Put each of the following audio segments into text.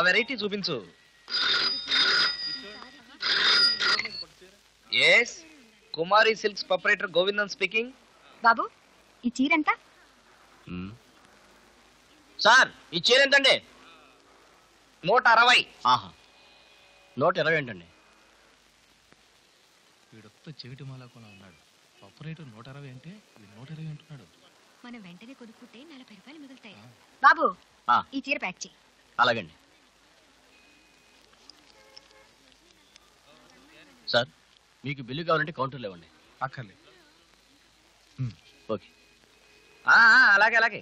Variety చూపించు S Kumari silks proprietor Govindan speaking బాబు ఈ చీర ఎంత సార్ ఈ చీర ఎంతండి నూట అరవై ఆహా నూట ఇరవై ఏంటండి వీడొత్త చెవిటి మాలకుండా ఉన్నాడు ఆపరేటర్ నూట అరవై అంటే వీడు నూట ఇరవై అంటున్నాడు మనం వెంటనే కొనుక్కుంటే నలభై రూపాయలు మిగులుతాయి బాబు ఆ. ఈ చీర ప్యాక్ చేయి అలాగండి సార్ మీకు బిల్లు కావాలంటే కౌంటర్లో ఇవ్వండి అక్కర్లే ఓకే ఆ, ఆ, అలాగే అలాగే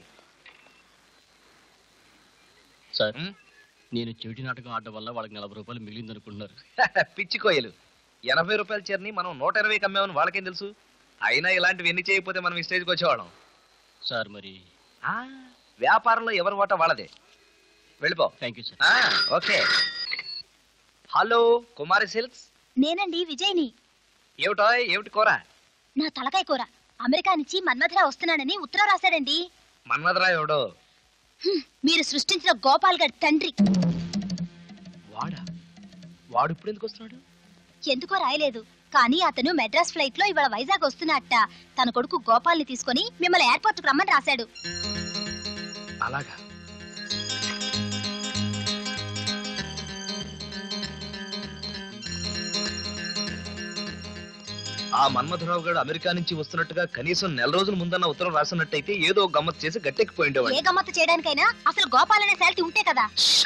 సార్ మ్. నేను చెవిటి నాటకం ఆడడం వల్ల వాళ్ళకి నలభై రూపాయలు మిగిలింది అనుకుంటున్నారు పిచ్చి కోయలు ఎనభై రూపాయల చీరని మనం నూట ఇరవై కమ్మామని వాళ్ళకేం తెలుసు అయినా ఇలాంటివి ఎన్ని చేయకపోతే మనం ఈ స్టేజ్కి వచ్చేవాళ్ళం సార్ మరి ఆ, వ్యాపారంలో ఎవరి వాట వాళ్ళదే వెళ్ళిపో థ్యాంక్ యూ సార్ ఆ, ఓకే హలో కుమారి సిల్క్స్ నేనండి విజయ్ని ఏమిటో ఏమిటి కూర నా తలకాయ కూర అమెరికా నుంచి మన్మథరావు వస్తున్నానని ఉత్తరం రాశాడండి మన్మధరావు ఎవడో హ్మ్, మీరు సృష్టించిన గోపాల్ గారి తండ్రి వాడా వాడు ఇప్పుడు ఎందుకు వస్తున్నాడు ఎందుకో రాయలేదు కానీ అతను మెడ్రాస్ ఫ్లైట్ లో ఇవాళ వైజాగ్ వస్తున్నట్ట తన కొడుకు గోపాల్ని తీసుకొని మిమ్మల్ని ఎయిర్పోర్ట్ రమ్మని రాశాడు అలాగా ఆ మన్మథరావు గారు అమెరికా నుంచి వస్తున్నట్టుగా కనీసం నెల రోజుల ముందన్న ఉత్తరం రాసినట్టయితే ఏదో గమ్మత్ చేసి గట్టెక్కిపోయిండేవాడు ఏ గమ్మత్తు చేయడానికైనా అసలు గోపాల్ అనే శాలిటీ ఉంటే కదా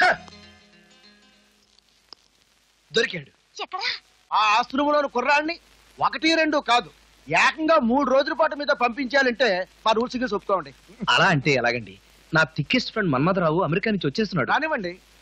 దొరికాడు ఎక్కడా ఆ ఆశ్రమంలోని కుర్రాడిని ఒకటి రెండు కాదు ఏకంగా మూడు రోజుల పాటు మీద పంపించాలంటే మా రూల్స్ కి ఒప్పుకోండి అలా అంటే ఎలాగండి నా థిక్కెస్ట్ ఫ్రెండ్ మన్మథరావు అమెరికా నుంచి వచ్చేస్తున్నాడు కానివ్వండి